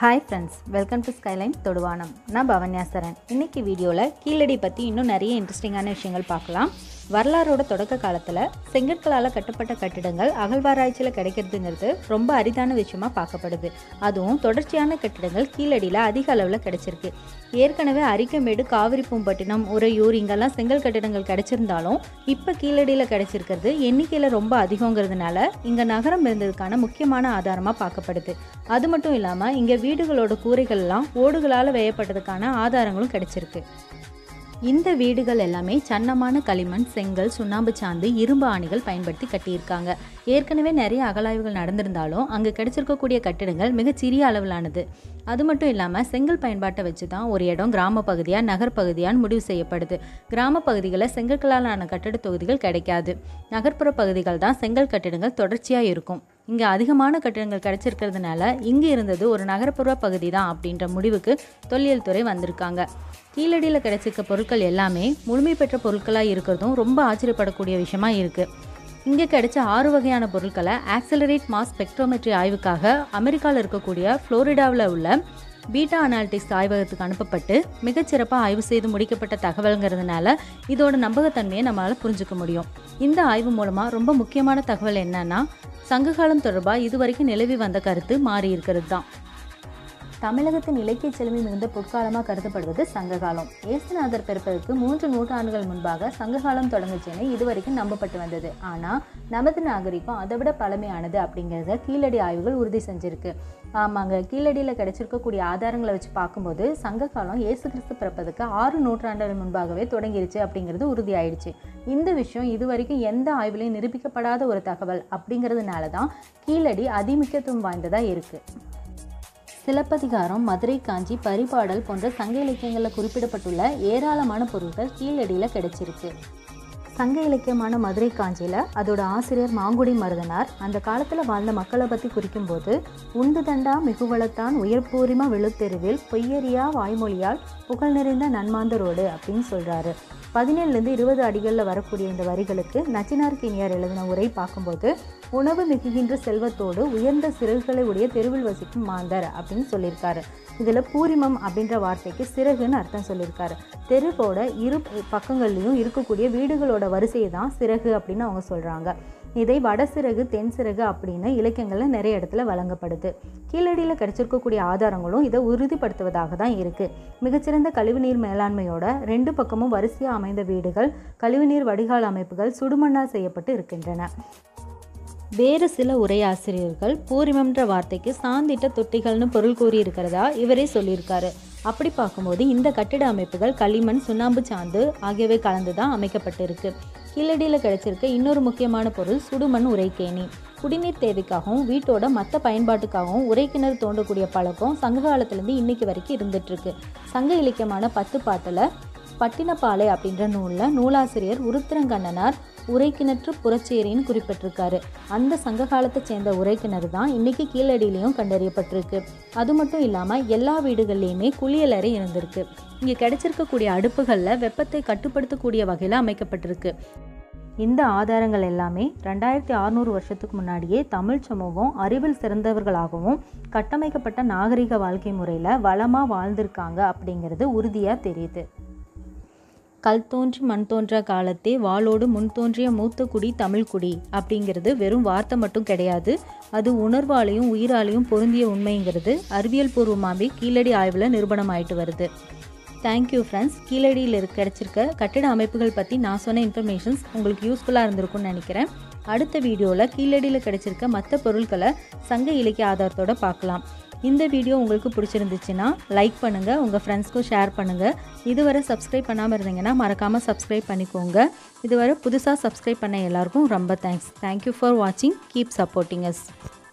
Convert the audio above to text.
hi friends welcome to skyline தொடுவானம் நான் பவன்யாசரன் இன்னைக்கு வீடியோவில் கீழடி பற்றி இன்னும் நிறைய இன்ட்ரெஸ்டிங்கான விஷயங்கள் பார்க்கலாம் வரலாறோட தொடக்க காலத்தில் செங்கற்களால் கட்டப்பட்ட கட்டிடங்கள் அகழ்வாராய்ச்சியில் கிடைக்கிறதுங்கிறது ரொம்ப அரிதான விஷயமா பார்க்கப்படுது அதுவும் தொடர்ச்சியான கட்டிடங்கள் கீழடியில் அதிக அளவில் கிடைச்சிருக்கு ஏற்கனவே அரிக்கமேடு காவிரி பூம்பட்டினம் உறையூர் இங்கெல்லாம் செங்கல் கட்டிடங்கள் கிடைச்சிருந்தாலும் இப்போ கீழடியில் கிடைச்சிருக்கிறது எண்ணிக்கையில் ரொம்ப அதிகங்கிறதுனால இங்கே நகரம் இருந்ததுக்கான முக்கியமான ஆதாரமாக பார்க்கப்படுது அது மட்டும் இல்லாமல் இங்கே வீடுகளோட கூரைகள்லாம் ஓடுகளால் வேயப்பட்டதுக்கான ஆதாரங்களும் கிடைச்சிருக்கு இந்த வீடுகள் எல்லாமே சன்னமான களிமண் செங்கல் சுண்ணாம்பு சாந்து இரும்பு ஆணிகள் பயன்படுத்தி கட்டியிருக்காங்க ஏற்கனவே நிறைய அகலாய்வுகள் நடந்திருந்தாலும் அங்கே கிடைச்சிருக்கக்கூடிய கட்டிடங்கள் மிகச் சிறிய அளவிலானது அது மட்டும் இல்லாமல் செங்கல் பயன்பாட்டை வச்சு தான் ஒரு இடம் கிராம பகுதியா நகர்ப்பகுதியான்னு முடிவு செய்யப்படுது கிராம பகுதிகளில் செங்கற்களாலான கட்டட தொகுதிகள் கிடைக்காது நகர்ப்புற பகுதிகள் தான் செங்கல் கட்டிடங்கள் தொடர்ச்சியாக இருக்கும் இங்கே அதிகமான கட்டிடங்கள் கிடைச்சிருக்கிறதுனால இங்கே இருந்தது ஒரு நகரப்புற பகுதி தான் அப்படின்ற முடிவுக்கு தொல்லியல் துறை வந்திருக்காங்க கீழடியில் கிடைச்சிருக்க பொருட்கள் எல்லாமே முழுமை பெற்ற பொருட்களாக இருக்கிறதும் ரொம்ப ஆச்சரியப்படக்கூடிய விஷயமா இருக்குது இங்கே கிடைச்ச ஆறு வகையான பொருட்களை ஆக்சலரேட் மாஸ் ஸ்பெக்ட்ரோமெட்ரி ஆய்வுக்காக அமெரிக்காவில் இருக்கக்கூடிய ஃப்ளோரிடாவில் உள்ள பீட்டா அனாலிட்டிக்ஸ் ஆய்வகத்துக்கு அனுப்பப்பட்டு மிகச்சிறப்பாக ஆய்வு செய்து முடிக்கப்பட்ட தகவல்ங்கிறதுனால இதோட நம்பகத்தன்மையை நம்மளால் புரிஞ்சுக்க முடியும் இந்த ஆய்வு மூலமாக ரொம்ப முக்கியமான தகவல் என்னன்னா சங்ககாலம் தொடர்பாக இதுவரைக்கும் நிலவி வந்த கருத்து மாறி இருக்கிறது தான் தமிழகத்தின் இலக்கிய செழுமை மிகுந்த பொற்காலமாக கருதப்படுவது சங்ககாலம் ஏசுநாதர் பிறப்பதற்கு மூன்று நூற்றாண்டுகள் முன்பாக சங்ககாலம் தொடங்குச்சுன்னு இதுவரைக்கும் நம்பப்பட்டு வந்தது ஆனால் நமது நாகரிகம் அதை விட பழமையானது அப்படிங்கிறத கீழடி ஆய்வுகள் உறுதி செஞ்சிருக்கு ஆமாங்க கீழடியில் கிடைச்சிருக்கக்கூடிய ஆதாரங்களை வச்சு பார்க்கும்போது சங்ககாலம் இயேசு கிறிஸ்து பிறப்பதற்கு ஆறு நூற்றாண்டுகள் முன்பாகவே தொடங்கிருச்சு அப்படிங்கிறது உறுதியாயிடுச்சு இந்த விஷயம் இதுவரைக்கும் எந்த ஆய்வுலையும் நிரூபிக்கப்படாத ஒரு தகவல் அப்படிங்கிறதுனால தான் கீழடி அதிமுக்கியத்துவம் வாய்ந்ததாக இருக்குது சிலப்பதிகாரம் மதுரை காஞ்சி பரிபாடல் போன்ற சங்க இலக்கியங்களில் குறிப்பிடப்பட்டுள்ள ஏராளமான பொருட்கள் கீழடியில் கிடைச்சிருக்கு சங்க இலக்கியமான மதுரை காஞ்சியில் அதோட ஆசிரியர் மாங்குடி மருதனார் அந்த காலத்தில் வாழ்ந்த மக்களை பற்றி குறிக்கும்போது உண்டு தண்டா மிகுவளத்தான் உயர்பூரிம விழுத்தெருவில் பொய்யரியா வாய்மொழியால் புகழ் நிறைந்த நன்மாந்தரோடு அப்படின்னு சொல்கிறாரு பதினேழுலேருந்து இருபது அடிகளில் வரக்கூடிய இந்த வரிகளுக்கு நச்சினார் கிணியார் எழுதின உரை பார்க்கும்போது உணவு மிகுகின்ற செல்வத்தோடு உயர்ந்த சிறகுகளை உடைய தெருவில் வசிக்கும் மாந்தர் அப்படின்னு சொல்லியிருக்காரு இதில் பூரிமம் அப்படின்ற வார்த்தைக்கு சிறகுன்னு அர்த்தம் சொல்லியிருக்காரு தெருவோட இரு பக்கங்கள்லையும் இருக்கக்கூடிய வீடுகளோட வரிசையை தான் சிறகு அப்படின்னு அவங்க சொல்கிறாங்க இதை வடசிறகு தென் சிறகு அப்படின்னு இலக்கியங்களில் நிறைய இடத்துல வழங்கப்படுது கீழடியில் கிடைச்சிருக்கக்கூடிய ஆதாரங்களும் இதை உறுதிப்படுத்துவதாக தான் இருக்குது மிகச்சிறந்த கழிவுநீர் மேலாண்மையோட ரெண்டு பக்கமும் வரிசையாக அமைந்த வீடுகள் கழிவுநீர் வடிகால் அமைப்புகள் சுடுமண்ணால் செய்யப்பட்டு இருக்கின்றன வேறு சில உரையாசிரியர்கள் பூரிமம்ன்ற வார்த்தைக்கு சாந்திட்ட தொட்டிகள்னு பொருள் கூறியிருக்கிறதா இவரே சொல்லியிருக்காரு அப்படி பார்க்கும்போது இந்த கட்டிட அமைப்புகள் களிமண் சுண்ணாம்பு சாந்து ஆகியவை கலந்து தான் அமைக்கப்பட்டிருக்கு கீழடியில் கிடைச்சிருக்க இன்னொரு முக்கியமான பொருள் சுடுமண் உரைக்கேணி குடிநீர் தேவைக்காகவும் வீட்டோட மற்ற பயன்பாட்டுக்காகவும் உரைக்கிணறு தோண்டக்கூடிய பழக்கம் சங்க காலத்துலேருந்து இன்னைக்கு வரைக்கும் இருந்துகிட்ருக்கு சங்க இலக்கியமான பத்து பாட்டில் பட்டினப்பாலை அப்படின்ற நூலில் நூலாசிரியர் உருத்திரங்கண்ணனார் உரைக்கிணற்று புறச்சேரின்னு குறிப்பிட்டிருக்காரு அந்த சங்க காலத்தை சேர்ந்த உரைக்கிணறு தான் இன்னைக்கு கீழடியிலையும் கண்டறியப்பட்டிருக்கு அது மட்டும் இல்லாமல் எல்லா வீடுகள்லையுமே குளியலறை இருந்திருக்கு இங்கே கிடைச்சிருக்கக்கூடிய அடுப்புகளில் வெப்பத்தை கட்டுப்படுத்தக்கூடிய வகையில் அமைக்கப்பட்டிருக்கு இந்த ஆதாரங்கள் எல்லாமே ரெண்டாயிரத்தி அறநூறு வருஷத்துக்கு முன்னாடியே தமிழ் சமூகம் அறிவில் சிறந்தவர்களாகவும் கட்டமைக்கப்பட்ட நாகரிக வாழ்க்கை முறையில் வளமாக வாழ்ந்திருக்காங்க அப்படிங்கிறது உறுதியாக தெரியுது கல் தோன்றி மண் தோன்றா காலத்தே வாளோடு முன் தோன்றிய மூத்த குடி தமிழ் குடி அப்படிங்கிறது வெறும் வார்த்தை மட்டும் கிடையாது அது உணர்வாலையும் உயிராலையும் பொருந்திய உண்மைங்கிறது அறிவியல் பூர்வமாகவே கீழடி ஆய்வில் நிரூபணம் ஆயிட்டு வருது தேங்க்யூ ஃப்ரெண்ட்ஸ் கீழடியில் இருக்க கிடச்சிருக்க கட்டிட அமைப்புகள் பற்றி நான் சொன்ன இன்ஃபர்மேஷன்ஸ் உங்களுக்கு யூஸ்ஃபுல்லாக இருந்திருக்கும்னு நினைக்கிறேன் அடுத்த வீடியோவில் கீழடியில் கிடைச்சிருக்க மற்ற பொருட்களை சங்க இலக்கிய ஆதாரத்தோட பார்க்கலாம் இந்த வீடியோ உங்களுக்கு பிடிச்சிருந்துச்சுன்னா லைக் பண்ணுங்கள் உங்கள் ஃப்ரெண்ட்ஸ்க்கும் ஷேர் பண்ணுங்கள் இதுவரை சப்ஸ்கிரைப் பண்ணாமல் இருந்தீங்கன்னா மறக்காமல் சப்ஸ்கிரைப் பண்ணிக்கோங்க இதுவரை புதுசாக சப்ஸ்கிரைப் பண்ண எல்லாருக்கும் ரொம்ப தேங்க்ஸ் தேங்க்யூ ஃபார் வாட்சிங் கீப் சப்போர்ட்டிங் அஸ்